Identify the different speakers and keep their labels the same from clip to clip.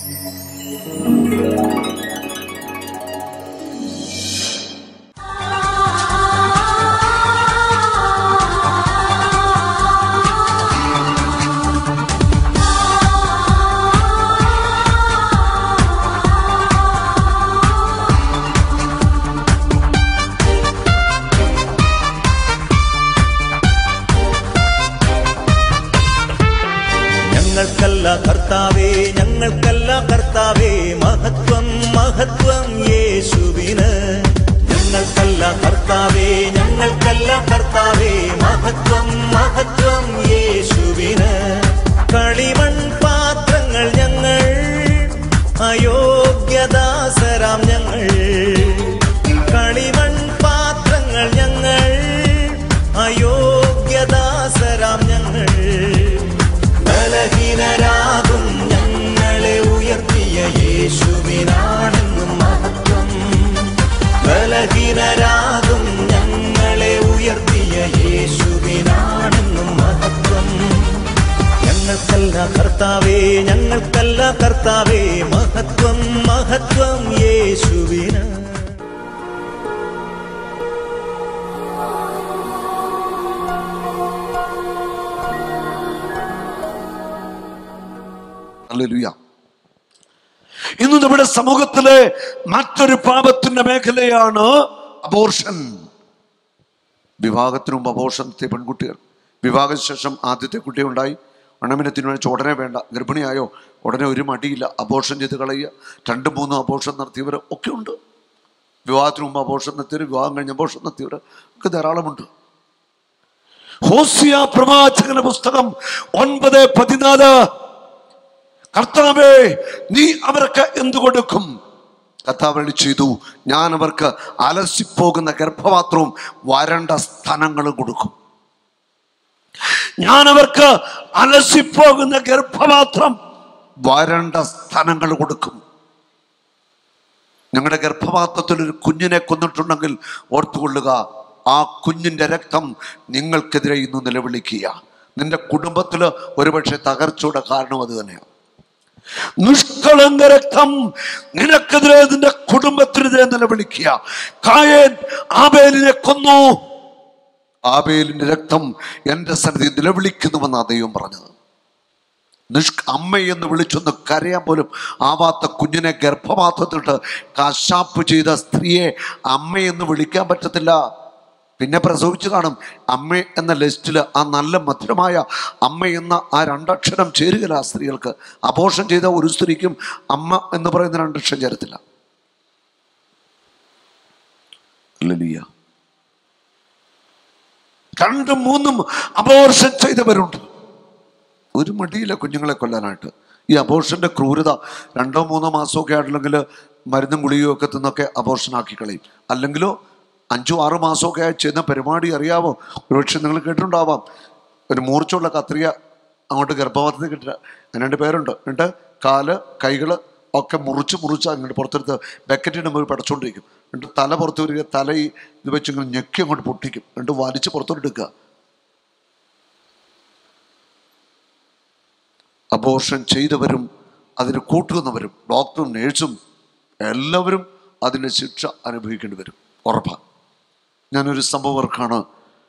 Speaker 1: ഞങ്ങൾക്കല്ല കർത്താവേ ഞങ്ങൾക്കല്ല കർത്താവേ മഹത്വം മഹത്വം യേശുവിന് ഞങ്ങൾക്കല്ല കർത്താവേ ഞങ്ങൾക്കല്ല കർത്താവേ മഹത്വം മഹത്വം യേശുവിന് കളിമൺ പാത്രങ്ങൾ ഞങ്ങൾ അയോഗ്യദാസരാം ഞങ്ങൾ കളിമൺ പാത്രങ്ങൾ ഞങ്ങൾ അയോഗ്യദാസരാം ഞങ്ങൾ ബലഹീനരാകും ഞങ്ങളെ ഉയർത്തിയ യേശുവിനാണെന്നും മഹത്വം ബലഹീനരാകും ഞങ്ങളെ ഉയർത്തിയ യേശുവിനാണെന്നും മഹത്വം ഞങ്ങൾക്കല്ല കർത്താവേ ഞങ്ങൾക്കല്ല കർത്താവേ മഹത്വം മഹത്വം യേശുവിന്
Speaker 2: ഹല്ലേലൂയ. ഇന്ന് നമ്മുടെ സമൂഹത്തിലെ മറ്റൊരു പാപത്തിന്റെ മേഖലയാണ് അബോർഷൻ വിവാഹത്തിന് മുമ്പ് അബോർഷൻ നടത്തിയ പെൺകുട്ടികൾ വിവാഹശേഷം ആദ്യത്തെ കുട്ടി ഉണ്ടായി അണമിനത്തിന് വെച്ച് ഉടനെ വേണ്ട ഗർഭിണിയായോ ഉടനെ ഒരു മടിയില്ല അബോർഷൻ ചെയ്ത് കളയുക രണ്ട് മൂന്ന് അബോർഷൻ നടത്തിയവർ ഒക്കെ ഉണ്ട് വിവാഹത്തിന് മുമ്പ് അബോർഷൻ നടത്തിയവർ വിവാഹം കഴിഞ്ഞ് അബോർഷൻ നടത്തിയവർ ഒക്കെ ധാരാളമുണ്ട് ഹോസിയ പ്രവാചകന്റെ പുസ്തകം ഒൻപത് പതിനാല് കർത്താവേ നീ അവർക്ക് എന്തു കൊടുക്കും കർത്താവ് അരുളി ചെയ്തു ഞാൻ അവർക്ക് അലസിപ്പോകുന്ന ഗർഭപാത്രവും വരണ്ട സ്ഥലങ്ങളും കൊടുക്കും ഞാൻ അവർക്ക് അലസിപ്പോകുന്ന ഗർഭപാത്രം വരണ്ട സ്ഥലങ്ങൾ കൊടുക്കും നിങ്ങളുടെ ഗർഭപാത്രത്തിൽ ഒരു കുഞ്ഞിനെ കൊന്നിട്ടുണ്ടെങ്കിൽ ഓർത്തുകൊള്ളുക ആ കുഞ്ഞിന്റെ രക്തം നിങ്ങൾക്കെതിരെ ഇന്ന് നിലവിളിക്കുക നിന്റെ കുടുംബത്തിൽ ഒരുപക്ഷെ തകർച്ചയുടെ കാരണം അത് തന്നെയാണ് നിഷ്കളങ്ക രക്തം നിനക്കെതിരെ നിന്റെ കുടുംബത്തിനെതിരെ നിലവിളിക്കുക കായൻ ആബേലിനെ കൊന്നു ആബേലിന്റെ രക്തം എൻ്റെ സന്നിധി നിലവിളിക്കുന്നുവെന്നാ ദൈവം പറഞ്ഞത് നിഷ് അമ്മയെന്ന് വിളിച്ചൊന്ന് കരയാൻ പോലും ആവാത്ത കുഞ്ഞിനെ ഗർഭപാത്രത്തിട്ട് കശാപ്പ് ചെയ്ത സ്ത്രീയെ അമ്മയെന്ന് വിളിക്കാൻ പറ്റത്തില്ല പിന്നെ പ്രസവിച്ചു കാണും അമ്മ എന്ന ലിസ്റ്റിൽ ആ നല്ല മധുരമായ അമ്മ എന്ന ആ രണ്ടക്ഷരം ചേരുകയില്ല ആ സ്ത്രീകൾക്ക് അപോഷം ചെയ്ത ഒരു സ്ത്രീക്കും അമ്മ എന്ന് പറയുന്ന രണ്ടക്ഷരം ചേരത്തില്ല ഹല്ലേലൂയ. രണ്ടും മൂന്നും അപോർഷൻ ചെയ്തവരുണ്ട് ഒരു മടിയില്ല കുഞ്ഞുങ്ങളെ കൊല്ലാനായിട്ട് ഈ അബോർഷന്റെ ക്രൂരത രണ്ടോ മൂന്നോ മാസമൊക്കെ ആയിട്ടില്ലെങ്കിൽ മരുന്നും ഗുളികയും ഒക്കെ തിന്നൊക്കെ അബോർഷൻ ആക്കി കളയും അല്ലെങ്കിലോ അഞ്ചോ ആറോ മാസമൊക്കെ ആയി ചെയ്യുന്ന പരിപാടി അറിയാമോ ഒരുപക്ഷെ നിങ്ങൾ കേട്ടിട്ടുണ്ടാവാം ഒരു മൂർച്ചയുള്ള കത്രിക അങ്ങോട്ട് ഗർഭപാത്രത്തിൽ കിട്ടുക അങ്ങനെ രണ്ട് പേരുണ്ട് എന്നിട്ട് കാല് കൈകൾ ഒക്കെ മുറിച്ച് മുറിച്ച് അങ്ങോട്ട് പുറത്തെടുത്ത് ബക്കറ്റിൻ്റെ മുമ്പിൽ പടച്ചുകൊണ്ടിരിക്കും എന്നിട്ട് തല പുറത്ത് വരിക തല ഈ ഇത് വെച്ച് ഇങ്ങനെ ഞെക്കി അങ്ങോട്ട് പൊട്ടിക്കും എന്നിട്ട് വലിച്ച് പുറത്തോട്ട് എടുക്കുക അബോർഷൻ ചെയ്തവരും അതിന് കൂട്ടുന്നവരും ഡോക്ടറും നേഴ്സും എല്ലാവരും അതിൻ്റെ ശിക്ഷ അനുഭവിക്കേണ്ടി വരും ഉറപ്പാണ് ഞാനൊരു സംഭവർക്കാണ്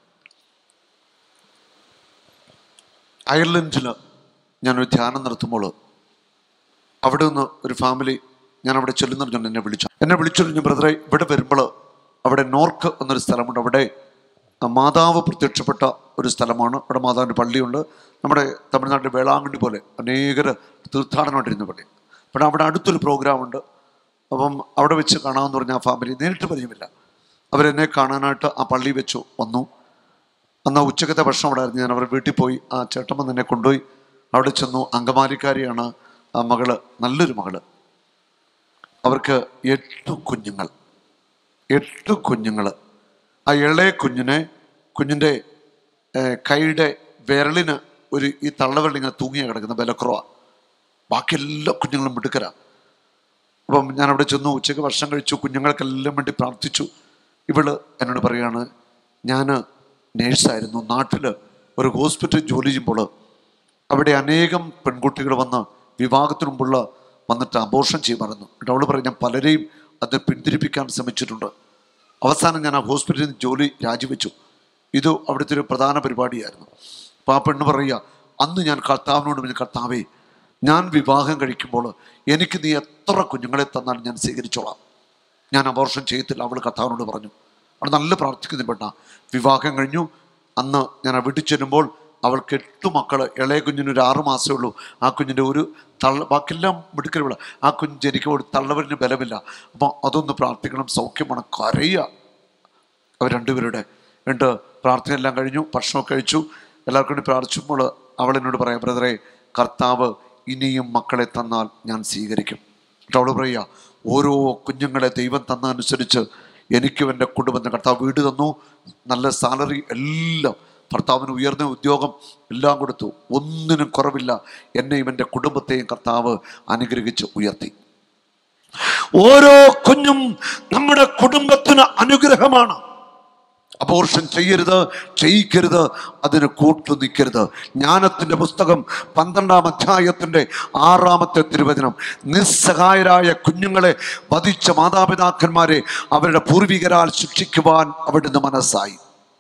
Speaker 2: അയർലൻഡിൽ ഞാനൊരു ധ്യാനം നടത്തുമ്പോൾ അവിടെ നിന്ന് ഒരു ഫാമിലി ഞാൻ അവിടെ ചെല്ലുന്നുണ്ട് എന്നെ വിളിച്ചു എന്നെ വിളിച്ചു ബ്രദറെ ഇവിടെ വരുമ്പോൾ അവിടെ നോർക്ക് എന്നൊരു സ്ഥലമുണ്ട് അവിടെ മാതാവ് പ്രത്യക്ഷപ്പെട്ട ഒരു സ്ഥലമാണ് അവിടെ മാതാവിൻ്റെ പള്ളിയുണ്ട് നമ്മുടെ തമിഴ്നാട്ടിലെ വേളാങ്കണ്ണി പോലെ അനേകർ തീർത്ഥാടനമായിട്ടിരുന്ന പള്ളി അപ്പോൾ അവിടെ അടുത്തൊരു പ്രോഗ്രാമുണ്ട് അപ്പം അവിടെ വെച്ച് കാണാമെന്ന് പറഞ്ഞ ആ ഫാമിലി നേരിട്ട് പരിചയമില്ല അവരെന്നെ കാണാനായിട്ട് ആ പള്ളി വെച്ചു വന്നു അന്ന് ഉച്ചക്കത്തെ ഭക്ഷണം അവിടെ ആയിരുന്നു ഞാൻ അവരുടെ വീട്ടിൽ പോയി ആ ചേട്ടമ്മ എന്നെ കൊണ്ടുപോയി അവിടെ ചെന്നു അങ്കമാലിക്കാരിയാണ് ആ മകള് നല്ലൊരു മകള് അവർക്ക് എട്ട് കുഞ്ഞുങ്ങൾ എട്ട് കുഞ്ഞുങ്ങൾ ആ ഇളയ കുഞ്ഞിനെ കുഞ്ഞിൻ്റെ ഏർ, കൈയുടെ വിരലിന് ഒരു ഈ തള്ളവിരൽ ഇങ്ങനെ തൂങ്ങിയ കിടക്കുന്ന ബലക്കുറവാ ബാക്കി എല്ലാ കുഞ്ഞുങ്ങളും മിടുക്കരാ അപ്പം ഞാൻ അവിടെ ചെന്നു ഉച്ചയ്ക്ക് ഭക്ഷണം കഴിച്ചു കുഞ്ഞുങ്ങൾക്കെല്ലാം വേണ്ടി പ്രാർത്ഥിച്ചു ഇവള് എന്നോട് പറയാണ് ഞാൻ നേഴ്സായിരുന്നു നാട്ടിൽ ഒരു ഹോസ്പിറ്റൽ ജോലി ചെയ്യുമ്പോൾ അവിടെ അനേകം പെൺകുട്ടികൾ വന്ന് വിവാഹത്തിന് മുമ്പുള്ള വന്നിട്ട് അബോർഷൻ ചെയ്യുമായിരുന്നു എന്നിട്ട് അവൾ പറയും ഞാൻ പലരെയും അത് പിന്തിരിപ്പിക്കാൻ ശ്രമിച്ചിട്ടുണ്ട് അവസാനം ഞാൻ ആ ഹോസ്പിറ്റലിൽ നിന്ന് ജോലി രാജിവെച്ചു ഇത് അവിടുത്തെ ഒരു പ്രധാന പരിപാടിയായിരുന്നു അപ്പോൾ ആ പെണ്ണ് പറയുക അന്ന് ഞാൻ കർത്താവിനോട് പറഞ്ഞു കർത്താവേ ഞാൻ വിവാഹം കഴിക്കുമ്പോൾ എനിക്ക് നീ എത്ര കുഞ്ഞുങ്ങളെ തന്നാലും ഞാൻ സ്വീകരിച്ചോളാം ഞാൻ അബോർഷൻ ചെയ്യത്തില്ല അവൾ കർത്താവിനോട് പറഞ്ഞു അവൾ നല്ല പ്രാർത്ഥിക്കുന്ന പെട്ട വിവാഹം കഴിഞ്ഞു അന്ന് ഞാൻ വീട്ടിൽ ചെല്ലുമ്പോൾ അവൾക്ക് എട്ട് മക്കൾ ഇളയ കുഞ്ഞിന് ഒരു ആറ് മാസമേ ഉള്ളൂ ആ കുഞ്ഞിൻ്റെ ഒരു തള്ള ബാക്കിയെല്ലാം മിടുക്കലുള്ള ആ കുഞ്ഞ് ജനിക്കുമ്പോൾ ഒരു തള്ളവരിന് ബലമില്ല അപ്പോൾ അതൊന്ന് പ്രാർത്ഥിക്കണം സൗഖ്യമാണ് കരയുക അവർ രണ്ടുപേരുടെ എന്നിട്ട് പ്രാർത്ഥന എല്ലാം കഴിഞ്ഞു ഭക്ഷണമൊക്കെ കഴിച്ചു എല്ലാവർക്കും വേണ്ടി പ്രാർത്ഥിച്ചപ്പോൾ അവൾ എന്നോട് പറയാം ബ്രദറെ കർത്താവ് ഇനിയും മക്കളെ തന്നാൽ ഞാൻ സ്വീകരിക്കും എന്നിട്ട് അവൾ പറയുക ഓരോ കുഞ്ഞുങ്ങളെ ദൈവം തന്നതനുസരിച്ച് എനിക്കും എൻ്റെ കുടുംബത്തിന് കർത്താവ് വീട് തന്നു നല്ല സാലറി എല്ലാം ഭർത്താവിന് ഉയർന്ന ഉദ്യോഗം എല്ലാം കൊടുത്തു ഒന്നിനും കുറവില്ല എന്നെയും എൻ്റെ കുടുംബത്തെയും കർത്താവ് അനുഗ്രഹിച്ച് ഉയർത്തി ഓരോ കുഞ്ഞും നമ്മുടെ കുടുംബത്തിന് അനുഗ്രഹമാണ് അപോർഷൻ ചെയ്യരുത് ചെയ്യിക്കരുത് അതിന് കൂട്ടു നിൽക്കരുത് ജ്ഞാനത്തിൻ്റെ പുസ്തകം പന്ത്രണ്ടാം അധ്യായത്തിൻ്റെ ആറാമത്തെ തിരുവചനം നിസ്സഹായരായ കുഞ്ഞുങ്ങളെ വധിച്ച മാതാപിതാക്കന്മാരെ അവരുടെ പൂർവികരാൽ ശിക്ഷിക്കുവാൻ അവിടുന്ന് മനസ്സായി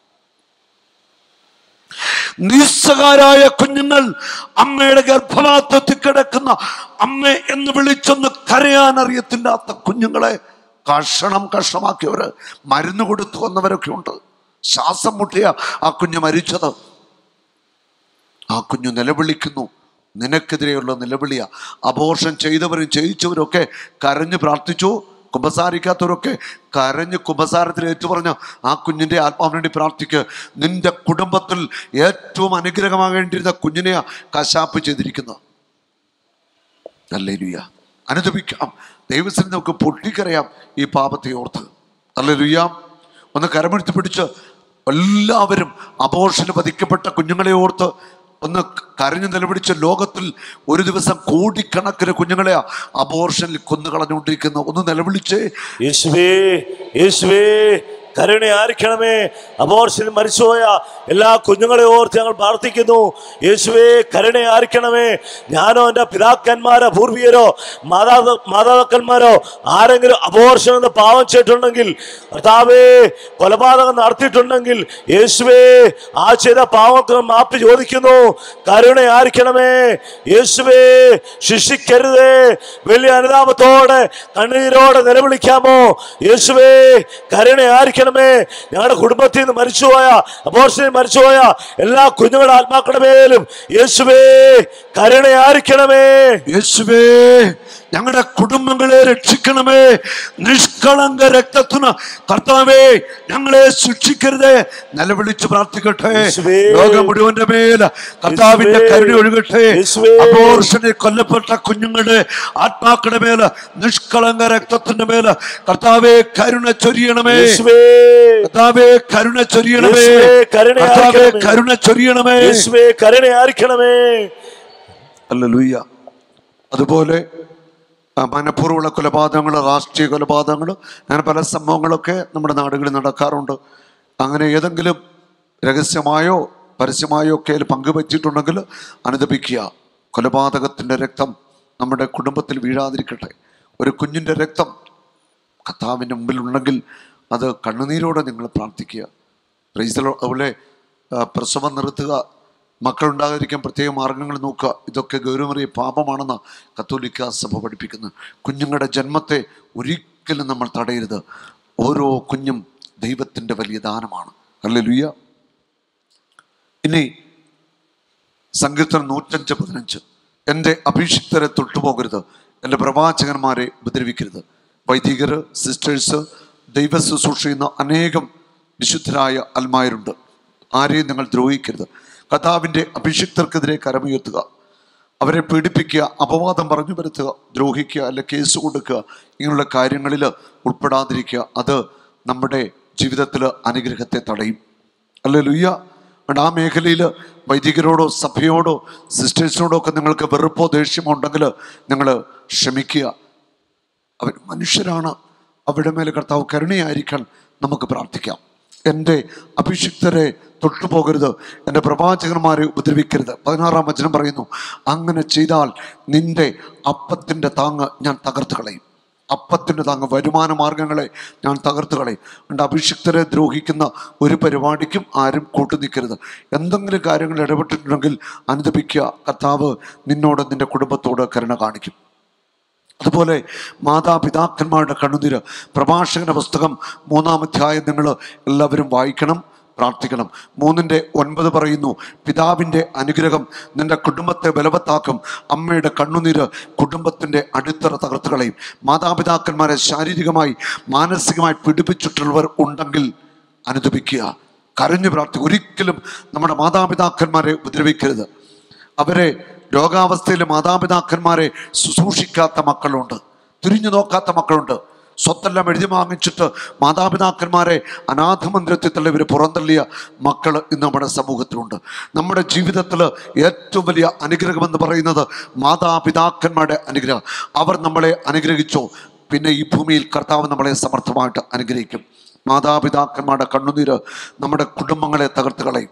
Speaker 2: നിസ്സഹാരായ കുഞ്ഞുങ്ങൾ അമ്മയുടെ ഗർഭപാത്രത്തിൽ കിടക്കുന്ന അമ്മ എന്ന് വിളിച്ചൊന്ന് കരയാൻ അറിയത്തില്ലാത്ത കുഞ്ഞുങ്ങളെ കഷണം കഷണമാക്കിയവര് മരുന്ന് കൊടുത്തു വന്നവരൊക്കെ ഉണ്ട് ശ്വാസം മുട്ടിയ ആ കുഞ്ഞ് മരിച്ചത് ആ കുഞ്ഞു നിലവിളിക്കുന്നു നിനക്കെതിരെയുള്ള നിലവിളിയ അബോർഷൻ ചെയ്തവരും ചെയ്യിച്ചവരും ഒക്കെ കരഞ്ഞു പ്രാർത്ഥിച്ചു കുമ്പസാരിക്കാത്തവരൊക്കെ കരഞ്ഞ് കുമ്പസാരത്തിൽ ഏറ്റുപറഞ്ഞ ആ കുഞ്ഞിൻ്റെ ആത്മാവിന് വേണ്ടി പ്രാർത്ഥിക്ക് നിന്റെ കുടുംബത്തിൽ ഏറ്റവും അനുഗ്രഹമാകേണ്ടിയിരുന്ന കുഞ്ഞിനെയാ കശാപ്പ് ചെയ്തിരിക്കുന്നത് അല്ലേലുയ്യ അനുദപിക്കാം ദൈവത്തിന് നമുക്ക് പൊട്ടിക്കറിയാം ഈ പാപത്തെ ഓർത്ത് അല്ലേലുയ്യ ഒന്ന് കരമെടുത്ത് പിടിച്ച് എല്ലാവരും അബോർഷന് വധിക്കപ്പെട്ട കുഞ്ഞുങ്ങളെ ഓർത്ത് ഒന്ന് കരഞ്ഞു നിലപിടിച്ച ലോകത്തിൽ ഒരു ദിവസം കോടിക്കണക്കിന് കുഞ്ഞുങ്ങളെ അബോർഷനിൽ കൊന്നുകളഞ്ഞുകൊണ്ടിരിക്കുന്ന ഒന്ന് നിലവിളിച്ചേ
Speaker 3: യേശുവേ യേശുവേ കരുണ ആയിരിക്കണമേ അബോർഷൻ മരിച്ചുപോയ എല്ലാ കുഞ്ഞുങ്ങളെ ഓർത്ത് ഞങ്ങൾ പ്രാർത്ഥിക്കുന്നു യേശുവേ കരുണ ആയിരിക്കണമേ ഞാനോ എൻ്റെ പിതാക്കന്മാരോ പൂർവികരോ മാതാ മാതാപിതാക്കന്മാരോ ആരെങ്കിലും അബോർഷൻ എന്ന് പാവം ചെയ്തിട്ടുണ്ടെങ്കിൽ കർത്താവേ കൊലപാതകം നടത്തിയിട്ടുണ്ടെങ്കിൽ യേശുവേ ആ ചെയ്ത പാവത്തിന് മാപ്പ് ചോദിക്കുന്നു കരുണ ആയിരിക്കണമേ യേശുവേ ശിക്ഷിക്കരുതേ വലിയ അനുതാപത്തോടെ കണ്ണീരോടെ നിലവിളിക്കാമോ യേശുവേ കരുണ ആയിരിക്കണമേ ഞങ്ങളുടെ കുടുംബത്തിൽ നിന്ന് മരിച്ചുപോയ അബോർഷനിൽ മരിച്ചുപോയ എല്ലാ കുഞ്ഞുങ്ങളുടെ ആത്മാക്കളുടെ മേലും യേശുവേ കരുണ ആയിരിക്കണമേ
Speaker 2: യേശുവേ ഞങ്ങളുടെ കുടുംബങ്ങളെ രക്ഷിക്കണമേ നിഷ്കളങ്ക രക്തത്തിന് കർത്താവേ ഞങ്ങളെ ശിക്ഷിക്കരുതേ നിലവിളിച്ച് പ്രാർത്ഥിക്കട്ടെ
Speaker 3: യേശുവേ.
Speaker 2: ലോകം മുഴുവന്റെ മേൽ കർത്താവിന്റെ
Speaker 3: യേശുവേ.
Speaker 2: കരുണ ഒഴുകട്ടെ
Speaker 3: യേശുവേ.
Speaker 2: അബോർഷനിൽ കൊല്ലപ്പെട്ട കുഞ്ഞുങ്ങളുടെ ആത്മാക്കളുടെ മേൽ നിഷ്കളങ്ക രക്തത്തിന്റെ മേൽ കർത്താവെ കരുണ ചൊരിയണമേ
Speaker 3: യേശുവേ
Speaker 2: കർത്താവെ കരുണ ചൊരിയണമേ
Speaker 3: യേശുവേ, കരുണ
Speaker 2: കർത്താവെ
Speaker 3: ആയിരിക്കണമേ.
Speaker 2: കരുണ ചൊരിയണമേ
Speaker 3: യേശുവേ കരുണ ആയിരിക്കണമേ
Speaker 2: അല്ലലൂയ്യ അതുപോലെ ആ, മനഃപൂർവ്വമുള്ള കൊലപാതകങ്ങൾ രാഷ്ട്രീയ കൊലപാതകങ്ങൾ അങ്ങനെ പല സംഭവങ്ങളൊക്കെ നമ്മുടെ നാടുകളിൽ നടക്കാറുണ്ട് അങ്ങനെ ഏതെങ്കിലും രഹസ്യമായോ പരസ്യമായോ ഒക്കെ അതിൽ പങ്കുവച്ചിട്ടുണ്ടെങ്കിൽ അനുദപിക്കുക കൊലപാതകത്തിൻ്റെ രക്തം നമ്മുടെ കുടുംബത്തിൽ വീഴാതിരിക്കട്ടെ ഒരു കുഞ്ഞിൻ്റെ രക്തം കർത്താവിൻ്റെ മുമ്പിൽ ഉണ്ടെങ്കിൽ അത് കണ്ണുനീരോടെ നിങ്ങൾ പ്രാർത്ഥിക്കുക പ്രൈസലോ അതുപോലെ ആ, പ്രസവം നിർത്തുക മക്കളുണ്ടാകാതിരിക്കാൻ പ്രത്യേക മാർഗങ്ങൾ നോക്കുക ഇതൊക്കെ ഗൗരവമേറിയ പാപമാണെന്ന് കത്തോലിക്ക സഭ പഠിപ്പിക്കുന്നു കുഞ്ഞുങ്ങളുടെ ജന്മത്തെ ഒരിക്കലും നമ്മൾ തടയരുത് ഓരോ കുഞ്ഞും ദൈവത്തിൻ്റെ വലിയ ദാനമാണ് അല്ലേ ലുയ്യ ഇനി സങ്കീർത്തനം നൂറ്റഞ്ച് പതിനഞ്ച് എൻ്റെ അഭിഷിക്തരെ തൊട്ടുപോകരുത് എൻ്റെ പ്രവാചകന്മാരെ ഉപദ്രവിക്കരുത് വൈദികർ സിസ്റ്റേഴ്സ് ദൈവ ശുശ്രൂഷ ചെയ്യുന്ന അനേകം വിശുദ്ധരായ അൽമായരുണ്ട് ആരെയും നിങ്ങൾ ദ്രോഹിക്കരുത് കഥാവിൻ്റെ അഭിഷിക്തർക്കെതിരെ കരമുയർത്തുക അവരെ പീഡിപ്പിക്കുക അപവാദം പറഞ്ഞു വരുത്തുക ദ്രോഹിക്കുക അല്ലെ കേസ് കൊടുക്കുക ഇങ്ങനെയുള്ള കാര്യങ്ങളിൽ ഉൾപ്പെടാതിരിക്കുക അത് നമ്മുടെ ജീവിതത്തിൽ അനുഗ്രഹത്തെ തടയും അല്ലേ ലുയ്യ അതുകൊണ്ട് ആ മേഖലയിൽ വൈദികരോടോ സഭയോടോ സിസ്റ്റേഴ്സിനോടോ ഒക്കെ നിങ്ങൾക്ക് വെറുപ്പോ ദേഷ്യമോ ഉണ്ടെങ്കിൽ നിങ്ങൾ ക്ഷമിക്കുക അവർ മനുഷ്യരാണ് അവരുടെ മേലെ കർത്താവ് കരുണയായിരിക്കാൻ നമുക്ക് പ്രാർത്ഥിക്കാം എൻ്റെ അഭിഷിക്തരെ തൊട്ടുപോകരുത് എൻ്റെ പ്രവാചകന്മാരെ ഉപദ്രവിക്കരുത് പതിനാറാം വചനം പറയുന്നു അങ്ങനെ ചെയ്താൽ നിന്റെ അപ്പത്തിൻ്റെ താങ്ങ് ഞാൻ തകർത്ത് കളയും അപ്പത്തിൻ്റെ താങ്ങ് വരുമാന മാർഗങ്ങളെ ഞാൻ തകർത്ത് കളയും എൻ്റെ അഭിഷിക്തരെ ദ്രോഹിക്കുന്ന ഒരു പരിപാടിക്കും ആരും കൂട്ടു നിൽക്കരുത് എന്തെങ്കിലും കാര്യങ്ങൾ ഇടപെട്ടിട്ടുണ്ടെങ്കിൽ അനുദപിക്കുക കർത്താവ് നിന്നോട് നിന്റെ കുടുംബത്തോട് കരുണ കാണിക്കും അതുപോലെ മാതാപിതാക്കന്മാരുടെ കണ്ണുനീര് പ്രഭാഷകന്റെ പുസ്തകം മൂന്നാം അധ്യായം നിങ്ങൾ എല്ലാവരും വായിക്കണം പ്രാർത്ഥിക്കണം മൂന്നിൻ്റെ ഒൻപത് പറയുന്നു പിതാവിൻ്റെ അനുഗ്രഹം നിന്റെ കുടുംബത്തെ ബലവത്താക്കും അമ്മയുടെ കണ്ണുനീര് കുടുംബത്തിൻ്റെ അടിത്തറ തകർത്ത് കളയും മാതാപിതാക്കന്മാരെ ശാരീരികമായി മാനസികമായി പീഡിപ്പിച്ചിട്ടുള്ളവർ ഉണ്ടെങ്കിൽ അനുദപിക്കുക കരഞ്ഞു പ്രാർത്ഥിക്കുക ഒരിക്കലും നമ്മുടെ മാതാപിതാക്കന്മാരെ ഉപദ്രവിക്കരുത് അവരെ രോഗാവസ്ഥയിൽ മാതാപിതാക്കന്മാരെ ശുശ്രൂഷിക്കാത്ത മക്കളുണ്ട് തിരിഞ്ഞു നോക്കാത്ത മക്കളുണ്ട് സ്വത്തെല്ലാം എഴുതി വാങ്ങിച്ചിട്ട് മാതാപിതാക്കന്മാരെ അനാഥ മന്ദിരത്തിൽ തള്ളി ഇവർ പുറന്തള്ളിയ മക്കൾ ഇന്ന് നമ്മുടെ സമൂഹത്തിലുണ്ട് നമ്മുടെ ജീവിതത്തിൽ ഏറ്റവും വലിയ അനുഗ്രഹം എന്ന് പറയുന്നത് മാതാപിതാക്കന്മാരുടെ അനുഗ്രഹം അവർ നമ്മളെ അനുഗ്രഹിച്ചോ പിന്നെ ഈ ഭൂമിയിൽ കർത്താവ് നമ്മളെ സമർത്ഥമായിട്ട് അനുഗ്രഹിക്കും മാതാപിതാക്കന്മാരുടെ കണ്ണുനീര് നമ്മുടെ കുടുംബങ്ങളെ തകർത്ത് കളയും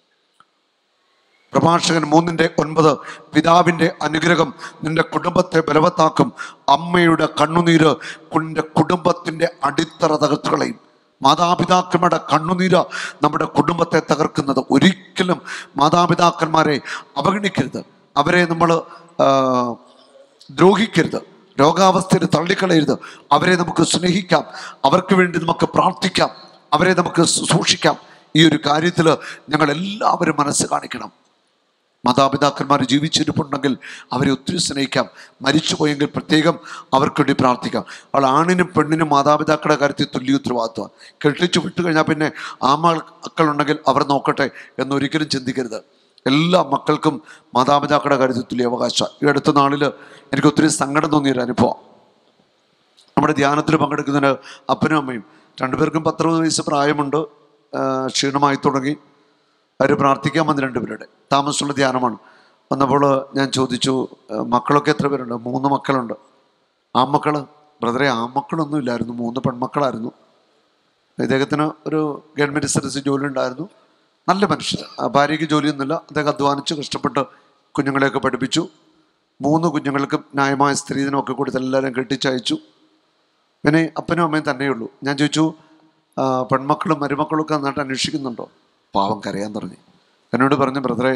Speaker 2: പ്രഭാഷകൻ മൂന്നിൻ്റെ ഒൻപത് പിതാവിൻ്റെ അനുഗ്രഹം നിന്റെ കുടുംബത്തെ ബലവത്താക്കും അമ്മയുടെ കണ്ണുനീര് നിന്റെ കുടുംബത്തിൻ്റെ അടിത്തറ തകർത്ത് കളയും മാതാപിതാക്കന്മാരുടെ കണ്ണുനീര് നമ്മുടെ കുടുംബത്തെ തകർക്കുന്നത് ഒരിക്കലും മാതാപിതാക്കന്മാരെ അവഗണിക്കരുത് അവരെ നമ്മൾ ദ്രോഹിക്കരുത് രോഗാവസ്ഥയിൽ തള്ളിക്കളയരുത് അവരെ നമുക്ക് സ്നേഹിക്കാം അവർക്ക് വേണ്ടി നമുക്ക് പ്രാർത്ഥിക്കാം അവരെ നമുക്ക് സൂക്ഷിക്കാം ഈ ഒരു കാര്യത്തിൽ ഞങ്ങൾ എല്ലാവരും മനസ്സ് കാണിക്കണം മാതാപിതാക്കന്മാർ ജീവിച്ചിരിപ്പുണ്ടെങ്കിൽ അവരെ ഒത്തിരി സ്നേഹിക്കാം മരിച്ചുപോയെങ്കിൽ പ്രത്യേകം അവർക്ക് വേണ്ടി പ്രാർത്ഥിക്കാം അവൾ ആണിനും പെണ്ണിനും മാതാപിതാക്കളുടെ കാര്യത്തിൽ തുല്യ ഉത്തരവാദിത്വം കെട്ടിച്ചു വിട്ടു കഴിഞ്ഞാൽ പിന്നെ ആ മക്കളുണ്ടെങ്കിൽ അവർ നോക്കട്ടെ എന്നൊരിക്കലും ചിന്തിക്കരുത് എല്ലാ മക്കൾക്കും മാതാപിതാക്കളുടെ കാര്യത്തിൽ തുല്യ അവകാശം ഈ അടുത്ത നാളിൽ എനിക്ക് ഒത്തിരി സങ്കടം തോന്നിയൊരു അനുഭവം നമ്മുടെ ധ്യാനത്തിൽ പങ്കെടുക്കുന്നതിന് അപ്പനും അമ്മയും രണ്ടുപേർക്കും പത്തറുപത് വയസ്സ് പ്രായമുണ്ട് ആ, ക്ഷീണമായി തുടങ്ങി അവർ പ്രാർത്ഥിക്കാൻ വന്ന് രണ്ടുപേരുടെ താമസമുള്ള ധ്യാനമാണ് വന്നപ്പോൾ ഞാൻ ചോദിച്ചു "ആ, മക്കളൊക്കെ എത്ര പേരുണ്ട് മൂന്ന് മക്കളുണ്ട് ആൺമക്കൾ ബ്രദറെ ആൺമക്കളൊന്നും ഇല്ലായിരുന്നു മൂന്ന് പെൺമക്കളായിരുന്നു ഇദ്ദേഹത്തിന് ഒരു ഗവൺമെൻറ് സർവീസ് ജോലി ഉണ്ടായിരുന്നു നല്ല മനുഷ്യർ ആ ഭാര്യയ്ക്ക് ജോലിയൊന്നുമില്ല അദ്ദേഹം അധ്വാനിച്ച് കഷ്ടപ്പെട്ട് കുഞ്ഞുങ്ങളെയൊക്കെ പഠിപ്പിച്ചു മൂന്ന് കുഞ്ഞുങ്ങൾക്കും ന്യായമായ സ്ത്രീധനമൊക്കെ കൊടുത്ത് എല്ലാവരും കെട്ടിച്ചയച്ചു പിന്നെ അപ്പനും അമ്മയും തന്നെയുള്ളൂ ഞാൻ ചോദിച്ചു "ആ, പെൺമക്കളും മരുമക്കളും ഒക്കെ നന്നായിട്ട് അന്വേഷിക്കുന്നുണ്ടോ പാവം കരയാൻ തുടങ്ങി എന്നോട് പറഞ്ഞു ബ്രദറെ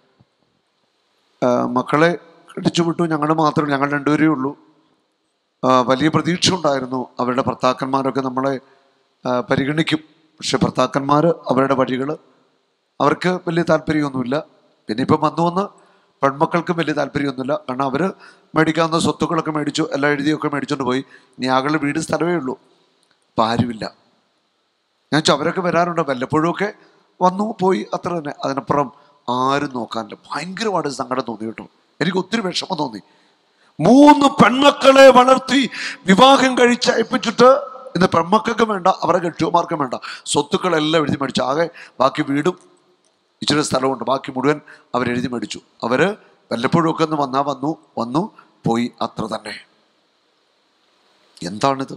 Speaker 2: ആ, മക്കളെ കെട്ടിച്ചു വിട്ടു ഞങ്ങൾ മാത്രമേ ഞങ്ങൾ രണ്ടുപേരേ ഉള്ളൂ ആ, വലിയ പ്രതീക്ഷ ഉണ്ടായിരുന്നു അവരുടെ ഭർത്താക്കന്മാരൊക്കെ നമ്മളെ ആ, പരിഗണിക്കും പക്ഷെ ഭർത്താക്കന്മാർ അവരുടെ വഴികൾ അവർക്ക് വലിയ താല്പര്യമൊന്നുമില്ല പിന്നെ ഇപ്പം വന്നു വന്ന് പെൺമക്കൾക്കും വലിയ താല്പര്യമൊന്നുമില്ല കാരണം അവർ മേടിക്കാവുന്ന സ്വത്തുക്കളൊക്കെ മേടിച്ചു എല്ലാം എഴുതിയൊക്കെ മേടിച്ചുകൊണ്ട് പോയി ഇനി ആകളുടെ വീട് സ്ഥലമേ ഉള്ളൂ അപ്പം ആരുമില്ല ഞാൻ വെച്ചാൽ അവരൊക്കെ വരാറുണ്ട് വല്ലപ്പോഴും ഒക്കെ വന്നു പോയി അത്ര തന്നെ അതിനപ്പുറം ആരും നോക്കാനില്ല ഭയങ്കരമായിട്ട് സങ്കടം തോന്നി കേട്ടോ എനിക്ക് ഒത്തിരി വിഷമം തോന്നി മൂന്ന് പെൺമക്കളെ വളർത്തി വിവാഹം കഴിച്ച് അയപ്പിച്ചിട്ട് ഇന്ന് പെൺമക്കൾക്ക് വേണ്ട അവരുടെ കെട്ടിയമാർക്കും വേണ്ട സ്വത്തുക്കളെല്ലാം എഴുതി മേടിച്ചു ആകെ ബാക്കി വീടും ഇച്ചിരി സ്ഥലമുണ്ട് ബാക്കി മുഴുവൻ അവരെഴുതി മേടിച്ചു അവര് വല്ലപ്പോഴും ഒക്കെ ഒന്ന് വന്നാ വന്നു വന്നു പോയി അത്ര തന്നെ എന്താണിത്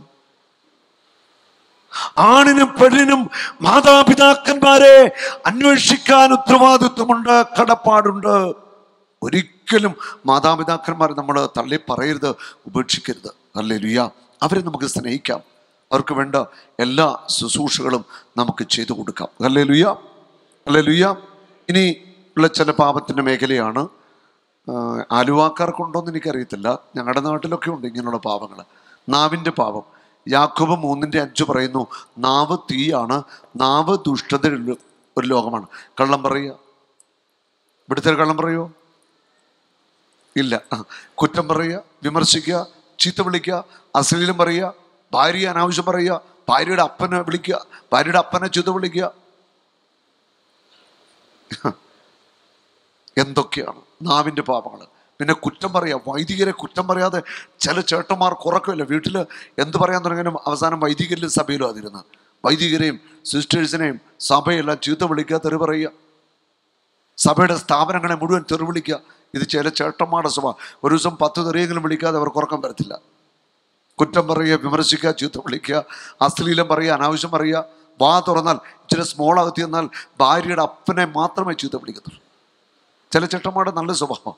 Speaker 2: ആണിനും പെണ്ണിനും മാതാപിതാക്കന്മാരെ അന്വേഷിക്കാൻ ഉത്തരവാദിത്വമുണ്ട് കടപ്പാടുണ്ട് ഒരിക്കലും മാതാപിതാക്കന്മാർ നമ്മൾ തള്ളി പറയരുത് ഉപേക്ഷിക്കരുത് അല്ലേ ലുയ അവരെ നമുക്ക് സ്നേഹിക്കാം അവർക്ക് വേണ്ട എല്ലാ ശുശ്രൂഷകളും നമുക്ക് ചെയ്തു കൊടുക്കാം അല്ലേ ലുയ അല്ലേ ലുയ ഇനി ഉള്ള ചില പാപത്തിൻ്റെ മേഖലയാണ് ആഹ് ആലുവാക്കാർക്കുണ്ടോയെന്ന് എനിക്കറിയത്തില്ല ഞങ്ങളുടെ നാട്ടിലൊക്കെ ഉണ്ട് ഇങ്ങനെയുള്ള പാപങ്ങൾ നാവിൻ്റെ പാപം യാക്കോബ് മൂന്നിൻ്റെ അഞ്ച് പറയുന്നു നാവ് തീയാണ് നാവ് ദുഷ്ടതയുള്ള ഒരു ലോകമാണ് കള്ളം പറയുക ഇവിടുത്തെ കള്ളം പറയുമോ ഇല്ല ആ. കുറ്റം പറയുക വിമർശിക്കുക ചീത്ത വിളിക്കുക അശ്ലീലം പറയുക ഭാര്യ അനാവശ്യം പറയുക ഭാര്യയുടെ അപ്പനെ വിളിക്കുക ഭാര്യയുടെ അപ്പനെ ചീത്ത വിളിക്കുക എന്തൊക്കെയാണ് നാവിൻ്റെ പാപങ്ങൾ പിന്നെ കുറ്റം പറയുക വൈദികരെ കുറ്റം പറയാതെ ചില ചേട്ടന്മാർ കുറക്കില്ല വീട്ടിൽ എന്ത് പറയാൻ തുടങ്ങിയാലും അവസാനം വൈദികരിലും സഭയിലും അതിരുന്ന് വൈദികരെയും സിസ്റ്റേഴ്സിനെയും സഭയെല്ലാം ചീത്ത വിളിക്കുക തെറി പറയുക സഭയുടെ സ്ഥാപനങ്ങളെ മുഴുവൻ തെറി വിളിക്കുക ഇത് ചില ചേട്ടന്മാരുടെ സഭ ഒരു ദിവസം പത്ത് തെറിയെങ്കിലും വിളിക്കാതെ അവർക്ക് ഉറക്കം വരത്തില്ല കുറ്റം പറയുക വിമർശിക്കുക ചീത്ത വിളിക്കുക അശ്ലീലം പറയുക അനാവശ്യം പറയുക വാ തുറന്നാൽ ഇച്ചിരി സ്മോൾ അകത്തി എന്നാൽ ഭാര്യയുടെ അപ്പനെ മാത്രമേ ചീത്ത പിടിക്കത്തുള്ളൂ ചില ചേട്ടന്മാരുടെ നല്ല സ്വഭാവം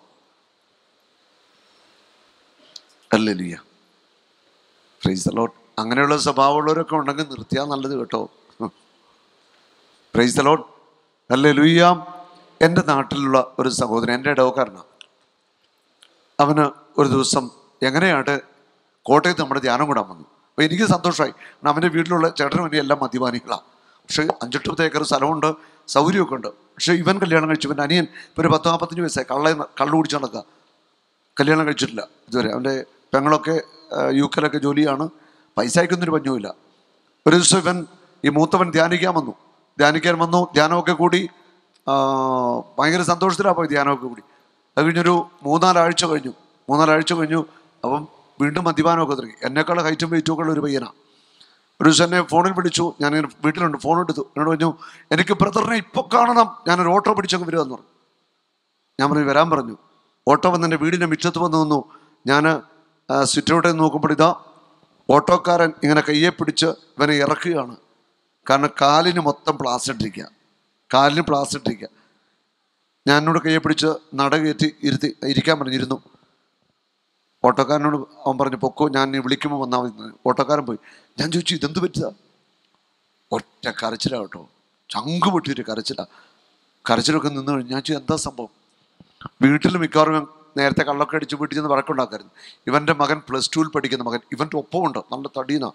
Speaker 2: അല്ലേ ലിയ പ്രൈസ് ലോട്ട് അങ്ങനെയുള്ള സ്വഭാവമുള്ളവരൊക്കെ ഉണ്ടെങ്കിൽ നിർത്തിയാൽ നല്ലത് കേട്ടോ പ്രൈസ് ലോട്ട് അല്ലേ ലുയ്യാം എൻ്റെ നാട്ടിലുള്ള ഒരു സഹോദരൻ എൻ്റെ ഇടവക്കാരനാണ് അവന് ഒരു ദിവസം എങ്ങനെയായിട്ട് കോട്ടയത്ത് നമ്മുടെ ധ്യാനം കൂടാൻ വന്നു അപ്പോൾ എനിക്ക് സന്തോഷമായി കാരണം അവൻ്റെ വീട്ടിലുള്ള ചേട്ടനും വേണ്ടി എല്ലാം മദ്യപാനികളാണ് പക്ഷേ അഞ്ചെട്ട് പത്ത് ഏക്കർ സ്ഥലമുണ്ട് സൗകര്യമൊക്കെ ഉണ്ട് പക്ഷേ ഇവൻ കല്യാണം കഴിച്ചു ഇവൻ അനിയൻ ഇപ്പോൾ ഒരു പത്ത് നാൽപ്പത്തഞ്ച് വയസ്സായി കള്ള കള്ളു കുടിച്ച് നടക്കുക കല്യാണം കഴിച്ചിട്ടില്ല ഇതുവരെ അവൻ്റെ പെങ്ങളൊക്കെ ആ, യു കെയിലൊക്കെ ജോലിയാണ് പൈസയ്ക്കൊന്നൊരു പഞ്ഞുമില്ല ഒരു ദിവസം ഇവൻ ഈ മൂത്തവൻ ധ്യാനിക്കാൻ വന്നു ധ്യാനിക്കാൻ വന്നു ധ്യാനമൊക്കെ കൂടി ആ, ഭയങ്കര സന്തോഷത്തിലാണ് പോയി ധ്യാനമൊക്കെ കൂടി അത് കഴിഞ്ഞൊരു മൂന്നാലാഴ്ച കഴിഞ്ഞു മൂന്നാലാഴ്ച കഴിഞ്ഞു അപ്പം വീണ്ടും മദ്യപാനമൊക്കെ തുടങ്ങി എന്നെക്കാൾ ഹൈറ്റും വെയിറ്റും ഒക്കെ ഉള്ള ഒരു പയ്യനാണ് ഒരു ദിവസം എന്നെ ഫോണിൽ വിളിച്ചു ഞാൻ വീട്ടിലുണ്ട് ഫോൺ എടുത്തു എന്നോട് പറഞ്ഞു എനിക്ക് ബ്രദറിനെ ഇപ്പോൾ കാണണം ഞാനൊരു ഓട്ടോ പിടിച്ചൊക്കെ വരുമെന്ന് പറഞ്ഞു ഞാൻ പറഞ്ഞു വരാൻ പറഞ്ഞു ഓട്ടോ വന്ന് എൻ്റെ വീടിൻ്റെ മുറ്റത്ത് വന്ന് നിന്നു ഞാൻ സിറ്റൗട്ടിൽ നിന്ന് നോക്കുമ്പോൾ ഇതാ ഓട്ടോക്കാരൻ ഇങ്ങനെ കയ്യെ പിടിച്ച് ഇവനെ ഇറക്കുകയാണ് കാരണം കാലിന് മൊത്തം പ്ലാസ്റ്റർ ഇട്ടിരിക്കുക കാലിന് പ്ലാസ്റ്റർ ഇട്ടിരിക്കുക ഞാൻ എന്നോട് കയ്യെ പിടിച്ച് നട കയറ്റി ഇരുത്തി ഇരിക്കാൻ പറഞ്ഞിരുന്നു ഓട്ടോക്കാരനോട് അവൻ പറഞ്ഞു പൊക്കോ ഞാൻ നീ വിളിക്കുമ്പോൾ വന്നാൽ മതി എന്ന്. ഓട്ടോക്കാരൻ പോയി ഞാൻ ചോദിച്ചു ഇതെന്ത് പറ്റിയതാ ഒറ്റ കരച്ചിലാ കേട്ടോ ചങ്ക് പൊട്ടിയൊരു കരച്ചിലാ കരച്ചിലൊക്കെ നിന്ന് കഴിഞ്ഞ് ഞാൻ ചോദിച്ചു എന്താ സംഭവം വീട്ടിൽ മിക്കവാറും ഞാൻ നേരത്തെ കള്ളൊക്കെ അടിച്ച് വീട്ടിൽ ചെന്ന് വഴക്കുണ്ടാക്കായിരുന്നു ഇവൻ്റെ മകൻ പ്ലസ് ടുവിൽ പഠിക്കുന്ന മകൻ ഇവൻ്റെ ഒപ്പമുണ്ട് നല്ല തടീന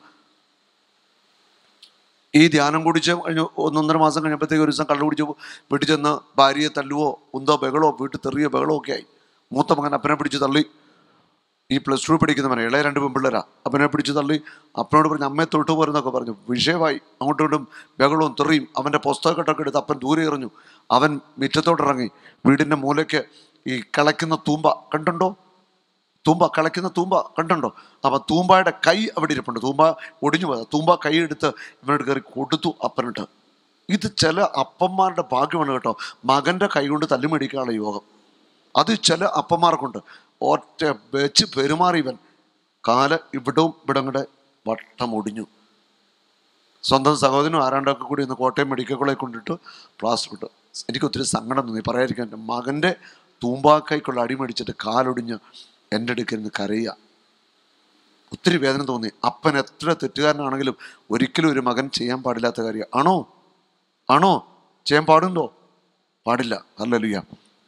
Speaker 2: ഈ ധ്യാനം കുടിച്ച് കഴിഞ്ഞ് ഒന്നൊന്നര മാസം കഴിഞ്ഞപ്പോഴത്തേക്ക് ഒരു ദിവസം കള്ളു കുടിച്ച് വീട്ടിൽ ചെന്ന് ഭാര്യയെ തല്ലുവോ ഉന്തോ ബഹളോ വീട്ടിൽ തെറിയോ ബഹളോ ഒക്കെ ആയി മൂത്ത മകൻ അപ്പനെ പിടിച്ച് തള്ളി ഈ പ്ലസ് ടു പഠിക്കുന്നവനെ ഇളയ രണ്ട് പെൺപിള്ളേരാ അപ്പനെ പിടിച്ച് തള്ളി അപ്പനോട് പറഞ്ഞ് അമ്മയെ തൊട്ട് പോരെന്നൊക്കെ പറഞ്ഞു വിഷയമായി അങ്ങോട്ടും ഇങ്ങോട്ടും ബഹളവും തെറിയും അവൻ്റെ പുസ്തകക്കെട്ടൊക്കെ എടുത്ത് അപ്പൻ ദൂരെ എറിഞ്ഞു അവൻ മുറ്റത്തോട്ടിറങ്ങി വീടിൻ്റെ മൂലയ്ക്ക് ഈ കിളയ്ക്കുന്ന തൂമ്പ കണ്ടുണ്ടോ തൂമ്പ കിളയ്ക്കുന്ന തൂമ്പ കണ്ടുണ്ടോ അപ്പം തൂമ്പയുടെ കൈ അവിടെ ഇരിപ്പുണ്ട് തൂമ്പ ഒടിഞ്ഞു പോയത് തൂമ്പ കൈ എടുത്ത് ഇവനോട് കയറി കൊടുത്തു അപ്പനിട്ട് ഇത് ചില അപ്പന്മാരുടെ ഭാഗ്യമാണ് കേട്ടോ മകൻ്റെ കൈ കൊണ്ട് തല്ലുമേടിക്കാനുള്ള യോഗം അത് ചില അപ്പന്മാർക്കുണ്ട് ഒറ്റ വെച്ച് പെരുമാറി ഇവൻ കാല് ഇവിടവും ഇവിടം കൂടെ വട്ടം ഒടിഞ്ഞു സ്വന്തം സഹോദരനും ആരാണ്ടൊക്കെ കൂടി ഇന്ന് കോട്ടയം മെഡിക്കൽ കോളേജ് കൊണ്ടിട്ട് പ്ലാസ്റ്റർ ഇട്ടു എനിക്ക് ഒത്തിരി സങ്കടം തോന്നി പറയാതിരിക്കാൻ എൻ്റെ മകൻ്റെ തൂമ്പാക്കൈക്കുള്ള അടി മേടിച്ചിട്ട് കാലൊടിഞ്ഞ് എൻ്റെ അടുക്കൽ നിന്ന് കരയുക ഒത്തിരി വേദന തോന്നി അപ്പൻ എത്ര തെറ്റുകാരനാണെങ്കിലും ഒരിക്കലും ഒരു മകൻ ചെയ്യാൻ പാടില്ലാത്ത കാര്യം ആണോ ആണോ ചെയ്യാൻ പാടുണ്ടോ പാടില്ല അല്ലല്ലുയ്യ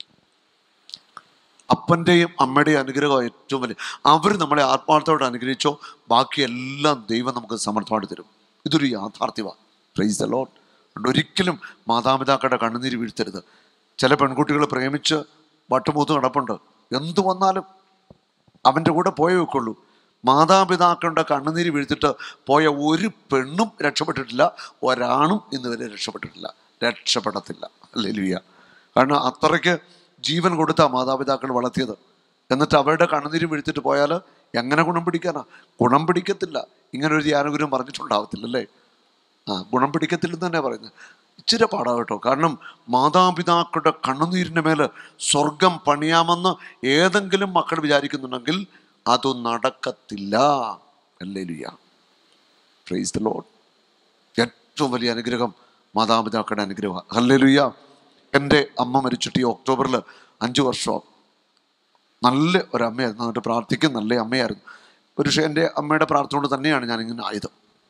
Speaker 2: അപ്പൻ്റെയും അമ്മയുടെയും അനുഗ്രഹം ഏറ്റവും വലിയ അവർ നമ്മളെ ആത്മാർത്ഥത്തോടെ അനുഗ്രഹിച്ചോ ബാക്കിയെല്ലാം ദൈവം നമുക്ക് സമർത്ഥമായിട്ട് തരും ഇതൊരു യാഥാർത്ഥ്യമാണ് പ്രൈസ് ദ ലോഡ് ഒരിക്കലും മാതാപിതാക്കളുടെ കണ്ണുനീര് വീഴ്ത്തരുത് ചില പെൺകുട്ടികൾ പ്രേമിച്ച് വട്ടുമൂത്ത് നടപ്പുണ്ട് എന്തു വന്നാലും അവൻ്റെ കൂടെ പോയേ വെക്കുള്ളൂ മാതാപിതാക്കളുടെ കണ്ണുനീര് വീഴ്ത്തിട്ട് പോയ ഒരു പെണ്ണും രക്ഷപ്പെട്ടിട്ടില്ല ഒരാണും ഇന്ന് വരെ രക്ഷപ്പെട്ടിട്ടില്ല രക്ഷപ്പെടത്തില്ല ലെലുയ കാരണം അത്രയ്ക്ക് ജീവൻ കൊടുത്താ മാതാപിതാക്കൾ വളർത്തിയത് എന്നിട്ട് അവരുടെ കണ്ണുനീര് വീഴ്ത്തിട്ട് പോയാൽ എങ്ങനെ ഗുണം പിടിക്കാനാ ഗുണം പിടിക്കത്തില്ല ഇങ്ങനെ ഒരു ധ്യാനഗുരും പറഞ്ഞിട്ടുണ്ടാവത്തില്ല അല്ലേ ആ ഗുണം പിടിക്കത്തില്ലെന്ന് തന്നെ പറയുന്നത് ഇച്ചിരി പാടാ കേട്ടോ കാരണം മാതാപിതാക്കളുടെ കണ്ണുനീരിൻ്റെ മേൽ സ്വർഗം പണിയാമെന്ന് ഏതെങ്കിലും മക്കൾ വിചാരിക്കുന്നുണ്ടെങ്കിൽ അത് നടക്കത്തില്ല അല്ലേലുയ പ്രൈസ് ദ ലോഡ് ഏറ്റവും വലിയ അനുഗ്രഹം മാതാപിതാക്കളുടെ അനുഗ്രഹം ഹല്ലേലുയ്യ എൻ്റെ അമ്മ മരിച്ചിട്ട് ഈ ഒക്ടോബറിൽ അഞ്ച് വർഷം നല്ല ഒരു അമ്മയായിരുന്നു എന്നിട്ട് പ്രാർത്ഥിക്കും നല്ല അമ്മയായിരുന്നു ഒരു പക്ഷേ എൻ്റെ അമ്മയുടെ പ്രാർത്ഥന കൊണ്ട് തന്നെയാണ് ഞാനിങ്ങനെ ആയത്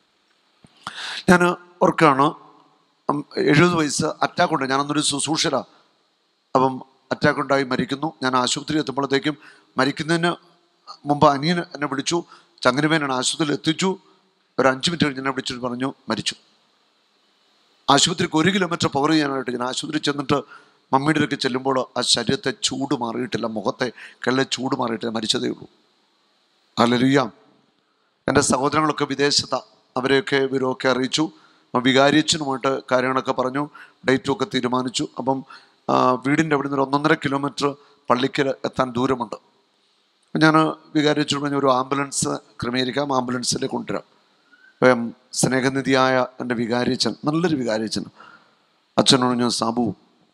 Speaker 2: ഞാൻ ഓർക്കാണ് അം- എഴുപത് വയസ്സ് അറ്റാക്ക് ഉണ്ട് ഞാനന്നൊരു ശുശ്രൂഷര അപ്പം അറ്റാക്ക് ഉണ്ടായി മരിക്കുന്നു ഞാൻ ആശുപത്രി എത്തുമ്പോഴത്തേക്കും മരിക്കുന്നതിന് മുമ്പ് അനിയൻ എന്നെ വിളിച്ചു ചങ്ങനവേനാണ് ആശുപത്രിയിൽ എത്തിച്ചു ഒരു അഞ്ച് മിനിറ്റ് കഴിഞ്ഞ് എന്നെ വിളിച്ചിട്ട് പറഞ്ഞു മരിച്ചു ആശുപത്രിക്ക് ഒരു കിലോമീറ്റർ പവർ ചെയ്യാനായിട്ട് ഞാൻ ആശുപത്രി ചെന്നിട്ട് മമ്മിയുടെ അടുക്കെ ചെല്ലുമ്പോൾ ആ ശരീരത്തെ ചൂട് മാറിയിട്ടില്ല മുഖത്തെ കല്ലെ ചൂട് മാറിയിട്ടില്ല മരിച്ചതേ ഉള്ളൂ അല്ലലുയ്യാം എൻ്റെ സഹോദരങ്ങളൊക്കെ വിദേശത്ത അവരെയൊക്കെ ഇവരൊക്കെ അറിയിച്ചു അപ്പം വികാരിയച്ഛനുമായിട്ട് കാര്യങ്ങളൊക്കെ പറഞ്ഞു ഡേറ്റും ഒക്കെ തീരുമാനിച്ചു അപ്പം ആ, വീടിൻ്റെ അവിടെ നിന്ന് ഒരു ഒന്നൊന്നര കിലോമീറ്റർ പള്ളിക്കൽ എത്താൻ ദൂരമുണ്ട് ഞാൻ വികാരിച്ചു പറഞ്ഞ ഒരു ആംബുലൻസ് ക്രമീകരിക്കാം ആംബുലൻസിൽ കൊണ്ടുവരാം അപ്പം സ്നേഹനിധിയായ എൻ്റെ വികാരിയച്ഛൻ നല്ലൊരു വികാരിയച്ഛൻ അച്ഛനോട് ഞാൻ സാബു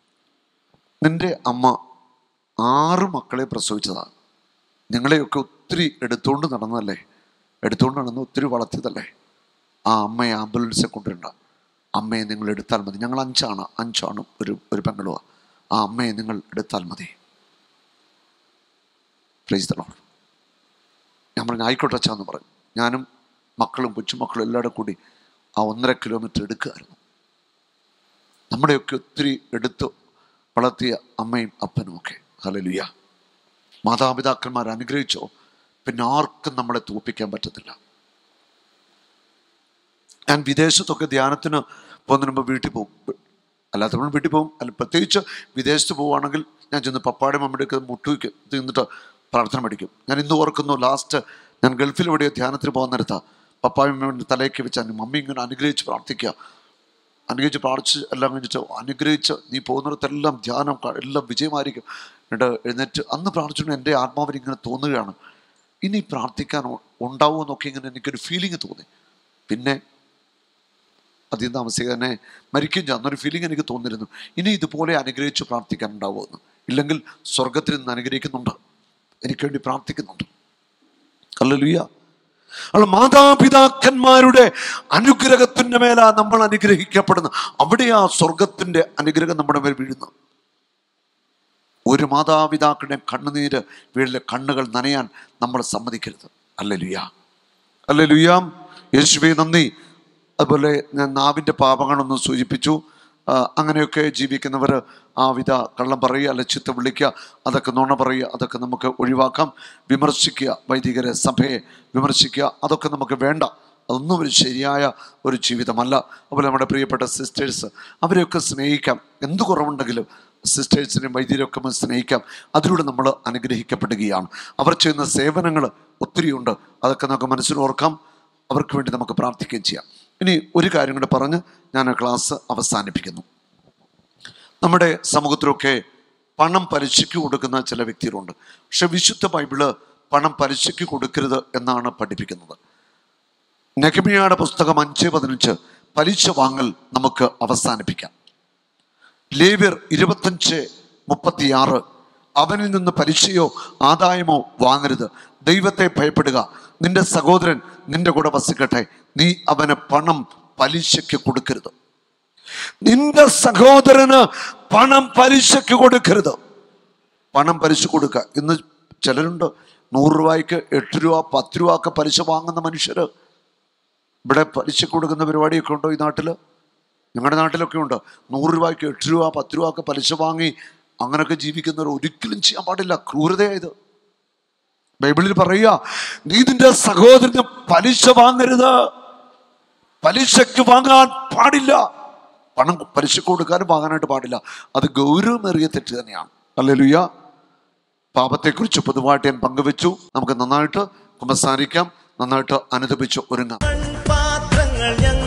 Speaker 2: നിൻ്റെ അമ്മ ആറ് മക്കളെ പ്രസവിച്ചതാണ് നിങ്ങളെയൊക്കെ ഒത്തിരി എടുത്തുകൊണ്ട് നടന്നതല്ലേ എടുത്തുകൊണ്ട് നടന്ന് ഒത്തിരി വളർത്തിയതല്ലേ ആ അമ്മയെ ആംബുലൻസിൽ കൊണ്ടുവരണ്ട അമ്മയെ നിങ്ങൾ എടുത്താൽ മതി ഞങ്ങൾ അഞ്ചാണ് അഞ്ചാണ് ഒരു ഒരു പെങ്ങളുവാ ആ അമ്മയെ നിങ്ങൾ എടുത്താൽ മതി പ്രൈസ് ദ ലോർഡ് ഞാൻ പറഞ്ഞു ആയിക്കോട്ടെ അച്ഛാന്ന് പറഞ്ഞു ഞാനും മക്കളും കൊച്ചുമക്കളും എല്ലാവരും കൂടി ആ ഒന്നര കിലോമീറ്റർ എടുക്കുമായിരുന്നു നമ്മുടെയൊക്കെ ഒത്തിരി എടുത്ത് വളർത്തിയ അമ്മയും അപ്പനും ഒക്കെ ഹലലുയ മാതാപിതാക്കന്മാർ അനുഗ്രഹിച്ചോ പിന്നെ ആർക്കും നമ്മളെ തോപ്പിക്കാൻ പറ്റത്തില്ല ഞാൻ വിദേശത്തൊക്കെ ധ്യാനത്തിന് പോകുന്നതിന് മുമ്പ് വീട്ടിൽ പോകും അല്ലാത്തപ്പോൾ വീട്ടിൽ പോകും അല്ല പ്രത്യേകിച്ച് വിദേശത്ത് പോവുകയാണെങ്കിൽ ഞാൻ ചെന്ന് പപ്പാടെ മമ്മിയുടെയൊക്കെ മുട്ടുവയ്ക്ക് തിന്നിട്ട് പ്രാർത്ഥന പഠിക്കും ഞാൻ ഇന്ന് ഓർക്കുന്നു ലാസ്റ്റ് ഞാൻ ഗൾഫിൽ എവിടെയോ ധ്യാനത്തിന് പോകുന്ന നേരത്താ പപ്പായും മമ്മിയുടെ തലയൊക്കെ വെച്ച് മമ്മി ഇങ്ങനെ അനുഗ്രഹിച്ച് പ്രാർത്ഥിക്കുക അനുഗ്രഹിച്ച് പ്രാർത്ഥിച്ച് എല്ലാം കഴിഞ്ഞിട്ട് അനുഗ്രഹിച്ച് നീ പോകുന്നിടത്തെല്ലാം ധ്യാനം ക- എല്ലാം വിജയമായിരിക്കും എന്നിട്ട് എഴുന്നേറ്റ് അന്ന് പ്രാർത്ഥിച്ചു എൻ്റെ ആത്മാവിന് ഇങ്ങനെ തോന്നുകയാണ് ഇനി പ്രാർത്ഥിക്കാൻ ഉ- ഉണ്ടാവുമോ എന്നൊക്കെ ഇങ്ങനെ എനിക്കൊരു ഫീലിംഗ് തോന്നി പിന്നെ അധികം താമസിക്കുക തന്നെ മരിക്കും ഞാൻ എന്നൊരു ഫീലിംഗ് എനിക്ക് തോന്നിയിരുന്നു ഇനി ഇതുപോലെ അനുഗ്രഹിച്ച് പ്രാർത്ഥിക്കാൻ ഉണ്ടാവുമെന്ന് ഇല്ലെങ്കിൽ സ്വർഗത്തിൽ നിന്ന് അനുഗ്രഹിക്കുന്നുണ്ട് എനിക്ക് വേണ്ടി പ്രാർത്ഥിക്കുന്നുണ്ട് അല്ലലുയ്യ അപ്പോൾ മാതാപിതാക്കന്മാരുടെ അനുഗ്രഹത്തിന്റെ മേലാ നമ്മൾ അനുഗ്രഹിക്കപ്പെടുന്നത് അവിടെയാ സ്വർഗത്തിന്റെ അനുഗ്രഹം നമ്മുടെ മേൽ വീഴുന്നത് ഒരു മാതാപിതാക്കളുടെ കണ്ണുനീര് വീട്ടിലെ കണ്ണുകൾ നനയാൻ നമ്മൾ സമ്മതിക്കരുത് അല്ലലുയ്യ അല്ലലുയ്യാം യേശുവേ നന്ദി അതുപോലെ ഞാൻ നാവിൻ്റെ പാപങ്ങളൊന്ന് സൂചിപ്പിച്ചു ആ, അങ്ങനെയൊക്കെ ജീവിക്കുന്നവർ ആ വിധ കള്ളം പറയുക അല്ല ചിത്ത വിളിക്കുക അതൊക്കെ നുണ പറയുക അതൊക്കെ നമുക്ക് ഒഴിവാക്കാം വിമർശിക്കുക വൈദികരെ സഭയെ വിമർശിക്കുക അതൊക്കെ നമുക്ക് വേണ്ട അതൊന്നും ഒരു ശരിയായ ഒരു ജീവിതമല്ല അതുപോലെ നമ്മുടെ പ്രിയപ്പെട്ട സിസ്റ്റേഴ്സ് അവരെയൊക്കെ സ്നേഹിക്കാം എന്ത് കുറവുണ്ടെങ്കിലും സിസ്റ്റേഴ്സിനെയും വൈദ്യരെയൊക്കെ നമുക്ക് സ്നേഹിക്കാം അതിലൂടെ നമ്മൾ അനുഗ്രഹിക്കപ്പെടുകയാണ് അവർ ചെയ്യുന്ന സേവനങ്ങൾ ഒത്തിരിയുണ്ട് അതൊക്കെ നമുക്ക് മനസ്സിൽ ഓർക്കാം അവർക്ക് വേണ്ടി നമുക്ക് പ്രാർത്ഥിക്കുകയും ചെയ്യാം ഇനി ഒരു കാര്യം കൂടെ പറഞ്ഞ് ഞാൻ ആ ക്ലാസ് അവസാനിപ്പിക്കുന്നു നമ്മുടെ സമൂഹത്തിലൊക്കെ പണം പലിശയ്ക്ക് കൊടുക്കുന്ന ചില വ്യക്തികളുണ്ട് പക്ഷെ വിശുദ്ധ ബൈബിള് പണം പലിശയ്ക്ക് കൊടുക്കരുത് എന്നാണ് പഠിപ്പിക്കുന്നത് നെഹമിയയുടെ പുസ്തകം അഞ്ച് പതിനഞ്ച് പലിശ വാങ്ങൽ നമുക്ക് അവസാനിപ്പിക്കാം ലേവ്യർ ഇരുപത്തഞ്ച് മുപ്പത്തിയാറ് അവനിൽ നിന്ന് പലിശയോ ആദായമോ വാങ്ങരുത് ദൈവത്തെ ഭയപ്പെടുക നിന്റെ സഹോദരൻ നിന്റെ കൂടെ വസിക്കട്ടെ നീ അവന് പണം പലിശയ്ക്ക് കൊടുക്കരുത് നിന്റെ സഹോദരന് പണം പലിശയ്ക്ക് കൊടുക്കരുത് പണം പലിശ കൊടുക്കുക ഇന്ന് ചിലരുണ്ട് നൂറ് രൂപയ്ക്ക് എട്ട് രൂപ പത്ത് രൂപ ഒക്കെ പലിശ വാങ്ങുന്ന മനുഷ്യർ ഇവിടെ പലിശ കൊടുക്കുന്ന പരിപാടിയൊക്കെ ഉണ്ടോ ഈ നാട്ടിൽ ഞങ്ങളുടെ നാട്ടിലൊക്കെ ഉണ്ട് നൂറ് രൂപയ്ക്ക് എട്ട് രൂപ പത്ത് രൂപ ഒക്കെ പലിശ വാങ്ങി അങ്ങനെയൊക്കെ ജീവിക്കുന്നവർ ഒരിക്കലും ചെയ്യാൻ പാടില്ല ക്രൂരതയായത് ബൈബിളിൽ പറയുക നീ നിന്റെ സഹോദരന് പലിശ വാങ്ങരുത് പലിശക്ക് വാങ്ങാൻ പാടില്ല പണം പലിശ കൊടുക്കാനും വാങ്ങാനായിട്ട് പാടില്ല അത് ഗൗരവമേറിയ തെറ്റ് തന്നെയാണ് അല്ലേലുയ്യ പാപത്തെക്കുറിച്ച് പൊതുവായിട്ട് ഞാൻ പങ്കുവെച്ചു നമുക്ക് നന്നായിട്ട് കുമ്പസാരിക്കാം നന്നായിട്ട് അനുദപിച്ച് ഒരുങ്ങാം
Speaker 1: പാത്രങ്ങൾ ഞങ്ങൾ